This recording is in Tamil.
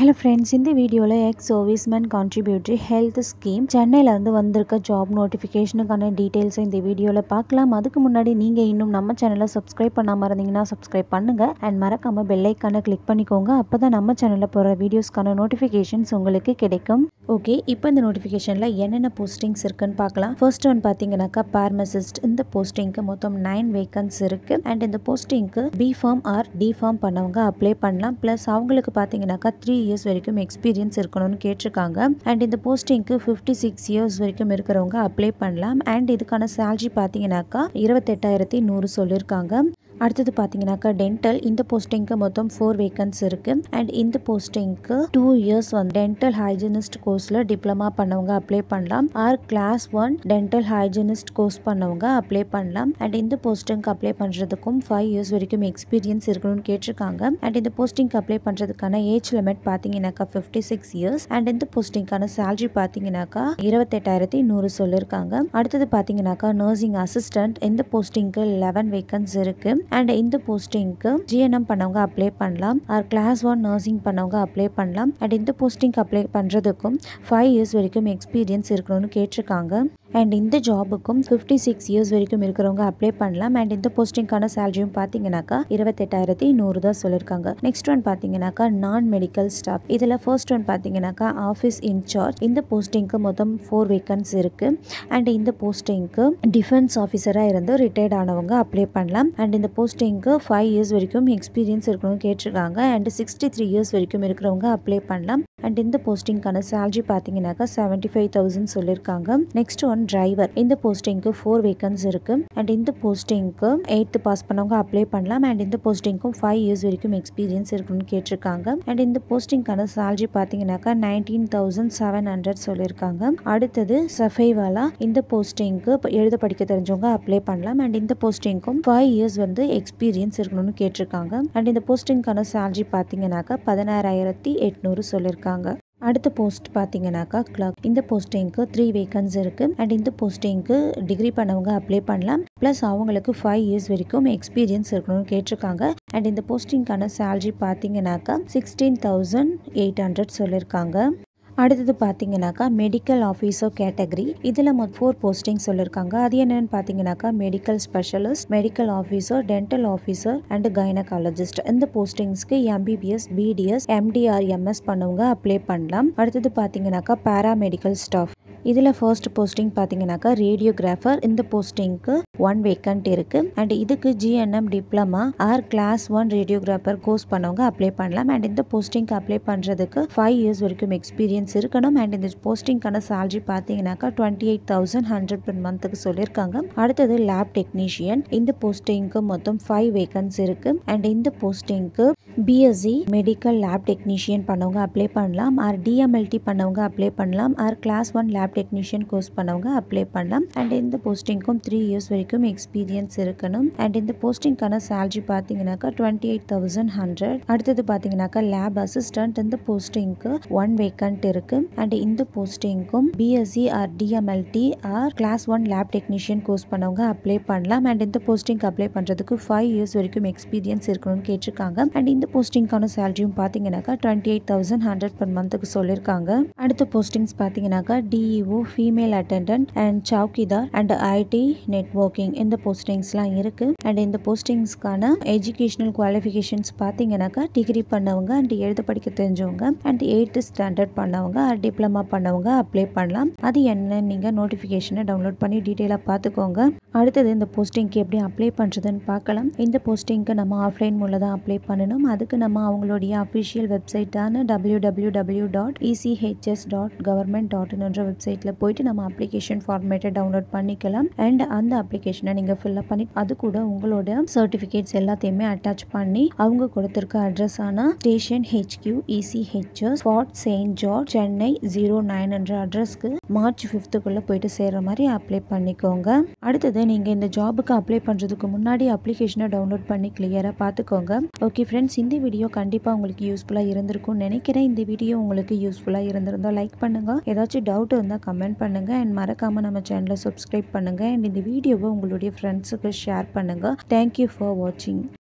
ஹலோ ஃப்ரெண்ட்ஸ் இந்த வீடியோவில் ex serviceman contributory health scheme சென்னையில் இருந்து வந்திருக்க ஜாப் நோட்டிஃபிகேஷனுக்கான டீட்டெயில்ஸை இந்த வீடியோவில் பார்க்கலாம் அதுக்கு முன்னாடி நீங்கள் இன்னும் நம்ம சேனலை சப்ஸ்கிரைப் பண்ணாமல் இருந்தீங்கன்னா சப்ஸ்கிரைப் பண்ணுங்கள் அண்ட் மறக்காமல் பெல்லைக்கான கிளிக் பண்ணிக்கோங்க அப்போ தான் நம்ம சேனலில் போகிற வீடியோஸ்க்கான நோட்டிஃபிகேஷன்ஸ் உங்களுக்கு கிடைக்கும் ஓகே இப்போ இந்த நோட்டிஃபிகேஷனில் என்னென்ன போஸ்டிங்ஸ் இருக்குன்னு பார்க்கலாம் ஃபர்ஸ்ட் ஒன் பார்த்தீங்கன்னாக்கா பார்மசிஸ்ட் இந்த போஸ்டிங்க்கு மொத்தம் நைன் வேக்கன்ஸ் இருக்குது அண்ட் இந்த போஸ்டிங்க்கு B pharm or D pharm பண்ணவங்க அப்ளை பண்ணலாம் ப்ளஸ் அவங்களுக்கு பார்த்தீங்கன்னாக்கா த்ரீ இயர்ஸ் வரைக்கும் எக்ஸ்பீரியன்ஸ் இருக்கணும்னு கேட்டிருக்காங்க அண்ட் இந்த போஸ்டிங்க்கு ஃபிஃப்டி சிக்ஸ் இயர்ஸ் வரைக்கும் இருக்கிறவங்க அப்ளை பண்ணலாம் அண்ட் இதுக்கான சேலரி பார்த்தீங்கன்னாக்கா இருபத்தெட்டாயிரத்தி நூறு சொல்லியிருக்காங்க அடுத்தது பார்த்தீங்கன்னாக்கா டென்டல் இந்த போஸ்டிங்க்கு மொத்தம் ஃபோர் வேக்கன்ஸ் இருக்கு அண்ட் இந்த போஸ்டிங்க்கு டூ இயர்ஸ் வந்து டென்டல் ஹைஜினிஸ்ட் கோர்ஸில் டிப்ளமா பண்ணவங்க அப்ளை பண்ணலாம் or class one dental hygienist course பண்ணவங்க அப்ளை பண்ணலாம் அண்ட் இந்த போஸ்டிங்க்கு அப்ளை பண்ணுறதுக்கும் ஃபைவ் இயர்ஸ் வரைக்கும் எக்ஸ்பீரியன்ஸ் இருக்கணும்னு கேட்டிருக்காங்க அண்ட் இந்த போஸ்டிங்க்கு அப்ளை பண்ணுறதுக்கான ஏஜ் லிமிட் பார்த்தீங்கன்னாக்கா ஃபிஃப்டி சிக்ஸ் இயர்ஸ் அண்ட் இந்த போஸ்டிங்க்கான சேலரி பார்த்தீங்கன்னாக்கா இருபத்தெட்டாயிரத்தி நூறு சொல்லியிருக்காங்க அடுத்தது பார்த்தீங்கன்னாக்கா நர்சிங் அசிஸ்டன்ட் இந்த போஸ்டிங்க்கு லெவன் வேக்கன்ஸ் இருக்கு அண்ட் இந்த போஸ்டிங்க்கு ஜிஎன்எம் பண்ணவங்க அப்ளை பண்ணலாம் ஆர் கிளாஸ் ஒன் நர்சிங் பண்ணவங்க அப்ளை பண்ணலாம் அண்ட் இந்த போஸ்டிங்க்கு அப்ளை பண்ணுறதுக்கும் ஃபைவ் இயர்ஸ் வரைக்கும் எக்ஸ்பீரியன்ஸ் இருக்கணும்னு கேட்டிருக்காங்க அண்ட் இந்த ஜாபுக்கும் ஃபிஃப்டி சிக்ஸ் இயர்ஸ் வரைக்கும் இருக்கிறவங்க அப்ளை பண்ணலாம் அண்ட் இந்த போஸ்டிங்கான சேலரியும் பார்த்தீங்கன்னாக்கா இருபத்தெட்டாயிரத்தி நூறு தான் சொல்லியிருக்காங்க நெக்ஸ்ட் ஒன் பார்த்தீங்கன்னாக்கா நான் மெடிக்கல் ஸ்டாஃப் இதில் ஃபர்ஸ்ட் ஒன் பார்த்தீங்கன்னாக்கா ஆஃபீஸ் இன்சார்ஜ் இந்த போஸ்டிங்க்கு மொத்தம் ஃபோர் வேக்கன்ஸ் இருக்குது அண்ட் இந்த போஸ்டிங்க்கு டிஃபென்ஸ் ஆஃபீஸராக இருந்து ரிட்டையர்ட் ஆனவங்க அப்ளை பண்ணலாம் அண்ட் இந்த போஸ்டிங்க்கு ஃபைவ் இயர்ஸ் வரைக்கும் எக்ஸ்பீரியன்ஸ் இருக்கணும்னு கேட்டிருக்காங்க அண்ட் சிக்ஸ்டி த்ரீ இயர்ஸ் வரைக்கும் இருக்கிறவங்க அப்ளை பண்ணலாம் அண்ட் இந்த போஸ்டிங்க்கான சேலரி பார்த்தீங்கன்னாக்கா செவன்ட்டி ஃபைவ் தௌசண்ட் சொல்லியிருக்காங்க நெக்ஸ்ட் ஒன் டிரைவர் இந்த போஸ்டிங்க்கு ஃபோர் வேக்கன்ஸ் இருக்கு அண்ட் இந்த போஸ்டிங்க்கு எயித்து பாஸ் பண்ணவங்க அப்ளை பண்ணலாம் அண்ட் இந்த போஸ்டிங்க்கும் ஃபைவ் இயர்ஸ் வரைக்கும் எக்ஸ்பீரியன்ஸ் இருக்குன்னு கேட்டிருக்காங்க அண்ட் இந்த போஸ்டிங்க்கான சேலரி பார்த்தீங்கன்னாக்கா நைன்டீன் தௌசண்ட் செவன் ஹண்ட்ரட் சொல்லியிருக்காங்க அடுத்தது சஃபைவாலா இந்த போஸ்டிங்க்கு எழுத படிக்க தெரிஞ்சவங்க அப்ளை பண்ணலாம் அண்ட் இந்த போஸ்டிங்க்கும் ஃபைவ் இயர்ஸ் வந்து எக்ஸ்பீரியன்ஸ் இருக்கணும்னு கேட்டிருக்காங்க அண்ட் இந்த போஸ்டிங்க்கான சேலரி பார்த்தீங்கன்னாக்கா பதினாறாயிரத்தி எட்நூறு சொல்லியிருக்காங்க அடுத்த போஸ்ட் பார்த்தீங்கன்னாக்கா கிளர்க் இந்த போஸ்டிங்க்கு த்ரீ வேக்கன்ஸ் இருக்கு அண்ட் இந்த போஸ்டிங்க்கு டிகிரி பண்ணவங்க அப்ளை பண்ணலாம் ப்ளஸ் அவங்களுக்கு ஃபைவ் இயர்ஸ் வரைக்கும் எக்ஸ்பீரியன்ஸ் இருக்கணும்னு கேட்டிருக்காங்க அண்ட் இந்த போஸ்டிங்க்கான சேலரி பார்த்தீங்கன்னாக்கா சிக்ஸ்டீன் தௌசண்ட் எயிட் ஹண்ட்ரட் சொல்லியிருக்காங்க அடுத்தது பார்த்தீங்கன்னாக்கா மெடிக்கல் ஆஃபீஸர் கேட்டகரி இதில் மொத்தம் ஃபோர் போஸ்டிங் சொல்லியிருக்காங்க அது என்னன்னு பார்த்தீங்கன்னாக்கா medical specialist medical officer dental officer and gynaecologist இந்த போஸ்டிங்ஸ்க்கு எம்பிபிஎஸ் பிடிஎஸ் எம்டிஆர் எம்எஸ் பண்ணவங்க அப்ளை பண்ணலாம் அடுத்தது பார்த்தீங்கன்னாக்கா பேராமெடிக்கல் ஸ்டாஃப் இதில் ஃபர்ஸ்ட் போஸ்டிங் பார்த்தீங்கன்னாக்கா ரேடியோகிராஃபர் இந்த போஸ்டிங்க்கு ஒன் வேக்கண்ட் இருக்கு அண்ட் இதுக்கு GNM diploma or class one radiographer course பண்ணவங்க அப்ளை பண்ணலாம் அண்ட் இந்த போஸ்டிங்க்கு அப்ளை பண்ணுறதுக்கு ஃபைவ் இயர்ஸ் வரைக்கும் எக்ஸ்பீரியன்ஸ் இருக்கணும் அண்ட் இந்த போஸ்டிங்க்கான சேலரி பார்த்தீங்கன்னாக்கா twenty eight thousand hundred per மந்த்துக்கு சொல்லியிருக்காங்க அடுத்தது லேப் டெக்னீஷியன் இந்த போஸ்டிங்க்கு மொத்தம் ஃபைவ் வேக்கன்ஸ் இருக்கு அண்ட் இந்த போஸ்டிங்க்கு பிஎஸ்சி மெடிக்கல் லேப் டெக்னீஷியன் பண்ணவங்க அப்ளை பண்ணலாம் ஆர் டிஎம்எல்டி பண்ணவங்க அப்ளை பண்ணலாம் or class one lab technician course பண்ணவங்க அப்ளை பண்ணலாம் அண்ட் இந்த போஸ்டிங்க்கும் த்ரீ இயர்ஸ் வரைக்கும் எக்ஸ்பீரியன்ஸ் இருக்கணும் அண்ட் இந்த போஸ்டிங்க்கான சேலரி பார்த்தீங்கன்னாக்கா டுவெண்ட்டி எயிட் தௌசண்ட் ஹண்ட்ரட் அடுத்தது பார்த்தீங்கன்னாக்கா லேப் அசிஸ்டன்ட் இந்த போஸ்டிங்க்கு ஒன் வேக்கண்ட் இருக்கு அண்ட் இந்த போஸ்டிங்க்கும் BSc or DMLT or class one lab technician course பண்ணவங்க அப்ளை பண்ணலாம் அண்ட் இந்த போஸ்டிங் அப்ளை பண்ணுறதுக்கு ஃபைவ் இயர்ஸ் வரைக்கும் எக்ஸ்பீரியன்ஸ் இருக்கணும்னு கேட்டிருக்காங்க அண்ட் இந்த போஸ்டிங்க்கான சேலரியும் பார்த்தீங்கன்னாக்கா twenty eight thousand hundred per மந்த்துக்கு சொல்லியிருக்காங்க அடுத்த போஸ்டிங்ஸ் பார்த்தீங்கன்னாக்கா டிஇஓ ஃபீமேல் அட்டெண்டன்ட் அண்ட் சவுக்கிதார் அண்ட் ஐடி நெட்ஒர்க்கிங் இந்த போஸ்டிங்ஸ்லாம் இருக்கு அண்ட் இந்த போஸ்டிங்ஸ்க்கான எஜுகேஷனல் குவாலிஃபிகேஷன்ஸ் பார்த்தீங்கன்னாக்கா டிகிரி பண்ணவங்க அண்ட் எழுத படிக்க தெரிஞ்சவங்க அண்ட் எயித்து ஸ்டாண்டர்ட் பண்ணவங்க டிப்ளமா பண்ணவங்க அப்ளை பண்ணலாம் அது என்ன நீங்கள் நோட்டிஃபிகேஷனை டவுன்லோட் பண்ணி டீட்டெயிலாக பார்த்துக்கோங்க அடுத்தது இந்த போஸ்டிங்க்கு எப்படி அப்ளை பண்ணுறதுன்னு பார்க்கலாம் இந்த போஸ்டிங்க்கு நம்ம ஆஃப்லைன் மூலம் தான் அப்ளை பண்ணணும் அதுக்கு நம்ம அவங்களுடைய அஃபிஷியல் வெப்சைட்டான W W W dot ECHS dot government dot இன்ன்ற வெப்சைட்டில் போயிட்டு நம்ம அப்ளிகேஷன் ஃபார்மேட்டை டவுன்லோட் பண்ணிக்கலாம் அண்ட் அந்த அப்ளிகேஷனை நீங்கள் ஃபில்அப் பண்ணி அது கூட உங்களோட சர்டிஃபிகேட்ஸ் எல்லாத்தையுமே அட்டாச் பண்ணி அவங்க கொடுத்துருக்க அட்ரஸ் ஆன station HQ ECHS spot saint George Chennai zero nine என்ற அட்ரஸ்க்கு மார்ச் ஃபிஃப்த்துக்குள்ளே போயிட்டு சேர்ற மாதிரி அப்ளை பண்ணிக்கோங்க அடுத்தது நீங்கள் இந்த ஜாபுக்கு அப்ளை பண்ணுறதுக்கு முன்னாடி அப்ளிகேஷனை டவுன்லோட் பண்ணி கிளியராக பார்த்துக்கோங்க ஓகே ஃப்ரெண்ட்ஸ் இந்த வீடியோ கண்டிப்பாக உங்களுக்கு யூஸ்ஃபுல்லாக இருந்திருக்கும்னு நினைக்கிறேன் இந்த வீடியோ உங்களுக்கு யூஸ்ஃபுல்லாக இருந்திருந்தால் லைக் பண்ணுங்கள் ஏதாச்சும் டவுட் இருந்தால் கமெண்ட் பண்ணுங்கள் அண்ட் மறக்காமல் நம்ம சேனலை சப்ஸ்கிரைப் பண்ணுங்கள் அண்ட் இந்த வீடியோவை உங்களுடைய ஃப்ரெண்ட்ஸுக்கு ஷேர் பண்ணுங்கள் தேங்க்யூ ஃபார் வாட்சிங்